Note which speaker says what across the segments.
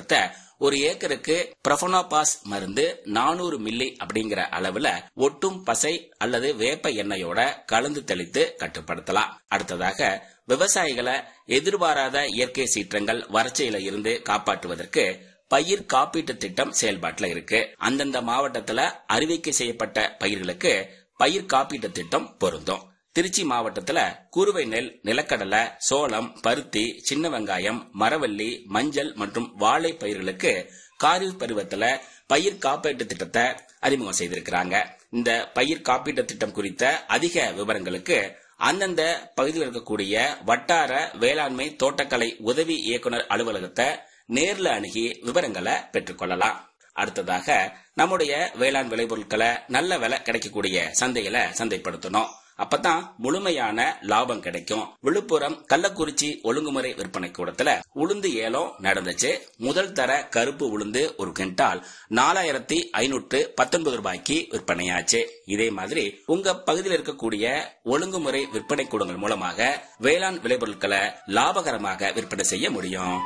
Speaker 1: தொழில்நுட்பத்தை ஒரு ஏக்கருக்கு ப்ரொஃபனோபாஸ் மருந்து நானூறு மில்லி அப்படிங்கிற அளவுல ஒட்டும் பசை அல்லது வேப்ப எண்ணெயோட கலந்து தெளித்து கட்டுப்படுத்தலாம் அடுத்ததாக விவசாயிகளை எதிர்பாராத இயற்கை சீற்றங்கள் வறட்சியில இருந்து காப்பாற்றுவதற்கு பயிர் காப்பீட்டு திட்டம் செயல்பாட்டுல இருக்கு அந்தந்த மாவட்டத்துல அறிவிக்கை செய்யப்பட்ட பயிர்களுக்கு பயிர் காப்பீட்டு திட்டம் பொருந்தும் திருச்சி மாவட்டத்துல குறுவை நெல் நிலக்கடலை சோளம் பருத்தி சின்ன வெங்காயம் மரவள்ளி மஞ்சள் மற்றும் வாழை பயிர்களுக்கு காரிஃப் பருவத்துல பயிர் காப்பீட்டு திட்டத்தை அறிமுகம் செய்திருக்கிறாங்க இந்த பயிர் காப்பீட்டு திட்டம் குறித்த அதிக விவரங்களுக்கு அந்தந்த பகுதியில் இருக்கக்கூடிய வட்டார வேளாண்மை தோட்டக்கலை உதவி இயக்குனர் அலுவலகத்தை நேர்ல அணுகி விவரங்களை பெற்றுக்கொள்ளலாம் அடுத்ததாக நம்முடைய வேளாண் விளைபொருட்களை நல்ல விலை கிடைக்கக்கூடிய சந்தையில சந்தைப்படுத்தணும் அப்பதான் முழுமையான லாபம் கிடைக்கும் விழுப்புரம் கள்ளக்குறிச்சி ஒழுங்குமுறை விற்பனை கூடத்துல உளுந்து ஏலம் நடந்துச்சு முதல் தர கருப்பு உளுந்து ஒரு குவிண்டால் நாலாயிரத்தி ஐநூற்று பத்தொன்பது ரூபாய்க்கு விற்பனையாச்சு இதே மாதிரி உங்க பகுதியில் இருக்கக்கூடிய ஒழுங்குமுறை விற்பனை கூடங்கள் மூலமாக வேளாண் விளைபொருட்களை லாபகரமாக விற்பனை செய்ய முடியும்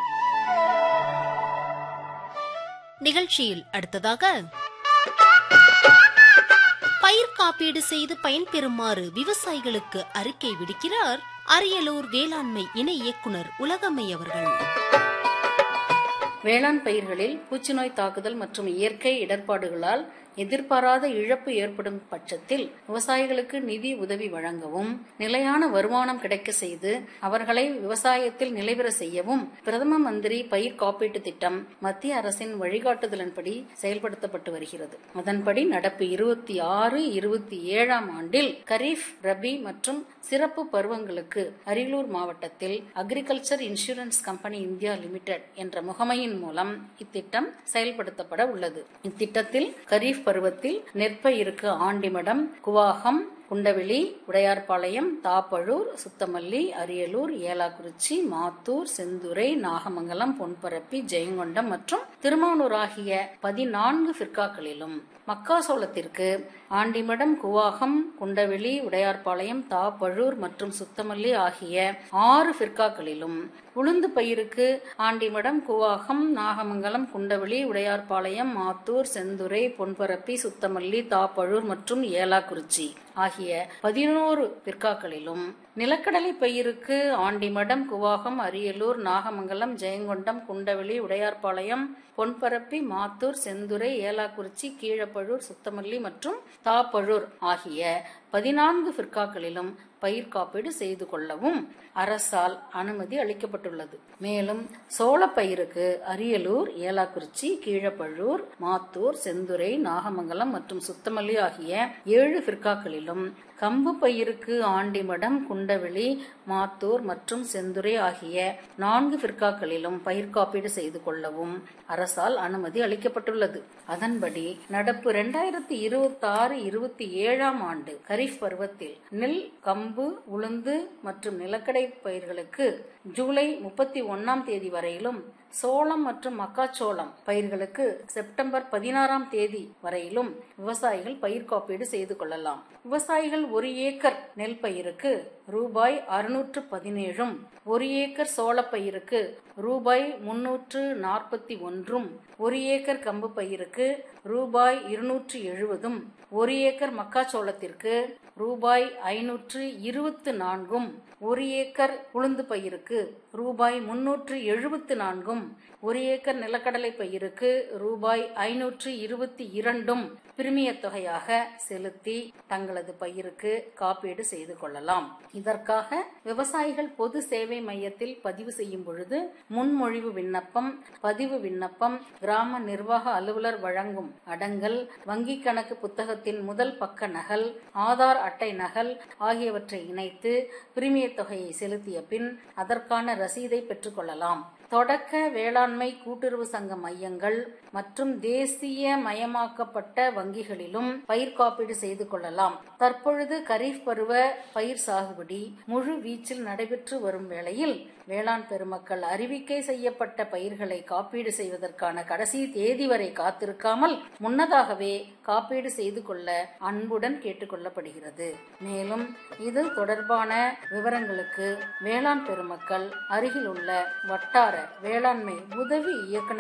Speaker 2: நிகழ்ச்சியில் அடுத்ததாக பயிர் காப்பீடு செய்து பயன்பெறுமாறு விவசாயிகளுக்கு அறிக்கை விடுக்கிறார் அரியலூர் வேளாண்மை இணை இயக்குனர் உலகம்மை அவர்கள்
Speaker 3: வேளாண் பயிர்களில் பூச்சிநோய் தாக்குதல் மற்றும் இயற்கை இடர்பாடுகளால் எதிர்பாராத இழப்பு ஏற்படும் பட்சத்தில் விவசாயிகளுக்கு நிதி உதவி வழங்கவும் நிலையான வருமானம் கிடைக்க செய்து அவர்களை விவசாயத்தில் நிலைபெற செய்யவும் பிரதம மந்திரி பயிர் காப்பீட்டு திட்டம் மத்திய அரசின் வழிகாட்டுதலின்படி செயல்படுத்தப்பட்டு வருகிறது அதன்படி நடப்பு இருபத்தி ஆறு இருபத்தி ஏழாம் ஆண்டில் கரீஃப் ரபி மற்றும் சிறப்பு பருவங்களுக்கு அரியலூர் மாவட்டத்தில் agriculture insurance company India limited என்ற முகமையின் மூலம் இத்திட்டம் செயல்படுத்தப்பட உள்ளது இத்திட்டத்தில் கரீஃப் பருவத்தில் நெற்பயிருக்கு ஆண்டிமடம் குவாகம் குண்டவெளி உடையார்பாளையம் தாப்பழூர் சுத்தமல்லி அரியலூர் ஏலாக்குறிச்சி மாத்தூர் செந்துறை நாகமங்கலம் பொன்பரப்பி ஜெயங்கொண்டம் மற்றும் திருமானூர் ஆகிய பதினான்கு பிற்காக்களிலும் மக்காசோளத்திற்கு ஆண்டிமடம் குவாகம் குண்டவெளி உடையார்பாளையம் தாப்பழூர் மற்றும் சுத்தமல்லி ஆகிய ஆறு பிற்காக்களிலும் உளுந்து பயிருக்கு ஆண்டிமடம் குவாகம் நாகமங்கலம் குண்டவெளி உடையார்பாளையம் மாத்தூர் செந்துறை பொன்பரப்பி சுத்தமல்லி தாப்பழூர் மற்றும் ஏலாக்குறிச்சி ஆகிய பதினோரு பிற்காக்களிலும் நிலக்கடலை பயிருக்கு ஆண்டிமடம் குவாகம் அரியலூர் நாகமங்கலம் ஜெயங்கொண்டம் குண்டவெளி உடையார்பாளையம் பொன்பரப்பி மாத்தூர் செந்துறை ஏலாக்குறிச்சி கீழப்பழூர் சுத்தமல்லி மற்றும் தாப்பழூர் ஆகிய பதினான்கு பிற்காக்களிலும் பயிர் காப்பீடு செய்து கொள்ளவும் அரசால் அனுமதி அளிக்கப்பட்டுள்ளது மேலும் சோளப்பயிருக்கு அரியலூர் ஏலாக்குறிச்சி கீழப்பழூர் மாத்தூர் செந்துறை நாகமங்கலம் மற்றும் சுத்தமல்லி ஆகிய ஏழு பிற்காக்களிலும் கம்பு பயிருக்கு ஆண்டிமடம் குண்டவெளி மாத்தூர் மற்றும் செந்துறை ஆகிய நான்கு பிற்காக்களிலும் பயிர் காப்பீடு செய்து கொள்ளவும் அரசால் அனுமதி அளிக்கப்பட்டுள்ளது அதன்படி நடப்பு இரண்டாயிரத்தி இருபத்தி ஆறு இருபத்தி ஏழாம் ஆண்டு கரீஃப் பருவத்தில் நெல் கம்பு உளுந்து மற்றும் நிலக்கடை பயிர்களுக்கு ஜூலை முப்பத்தி ஒன்னாம் தேதி வரையிலும் சோளம் மற்றும் மக்காச்சோளம் பயிர்களுக்கு செப்டம்பர் பதினாறாம் தேதி வரையிலும் விவசாயிகள் பயிர் காப்பீடு செய்து கொள்ளலாம் விவசாயிகள் ஒரு ஏக்கர் நெல் பயிருக்கு ரூபாய் அறுநூற்று பதினேழும் ஒரு ஏக்கர் சோளப்பயிருக்கு ரூபாய் முன்னூற்று நாற்பத்தி ஒன்றும் ஒரு ஏக்கர் கம்பு பயிருக்கு ரூபாய் இருநூற்று எழுபதும் ஒரு ஏக்கர் மக்காச்சோளத்திற்கு ரூபாய் ஐநூற்று இருபத்து நான்கும் ஒரு ஏக்கர் உளுந்து பயிருக்கு ரூபாய் முன்னூற்று எழுபத்து நான்கும் ஒரு ஏக்கர் நிலக்கடலை பயிருக்கு ரூபாய் ஐநூற்று இருபத்தி இரண்டும் பிரிமிய தொகையாக செலுத்தி தங்களது பயிருக்கு காப்பீடு செய்து கொள்ளலாம் இதற்காக விவசாயிகள் பொது சேவை மையத்தில் பதிவு செய்யும் பொழுது முன்மொழிவு விண்ணப்பம் பதிவு விண்ணப்பம் கிராம நிர்வாக அலுவலர் வழங்கும் அடங்கல் வங்கி கணக்கு புத்தகத்தின் முதல் பக்க நகல் ஆதார் அட்டை நகல் ஆகியவற்றை இணைத்து பிரிமிய தொகையை செலுத்திய பின் அதற்கான ரசீதை பெற்றுக்கொள்ளலாம் தொடக்க வேளாண்மை கூட்டுறவு சங்க மையங்கள் மற்றும் தேசிய மயமாக்கப்பட்ட வங்கிகளிலும் பயிர் காப்பீடு செய்து கொள்ளலாம் தற்பொழுது கரீஃப் பருவ பயிர் சாகுபடி முழு வீச்சில் நடைபெற்று வரும் வேளையில் வேளாண் பெருமக்கள் அறிவிக்கை செய்யப்பட்ட பயிர்களை காப்பீடு செய்வதற்கான கடைசி தேதி வரை காத்திருக்காமல் முன்னதாகவே காப்பீடு செய்து கொள்ள அன்புடன் கேட்டுக்கொள்ளப்படுகிறது மேலும் இது தொடர்பான விவரங்களுக்கு வேளாண் பெருமக்கள் அருகில் உள்ள வட்டார வேளாண்மை உதவி இயக்குனர்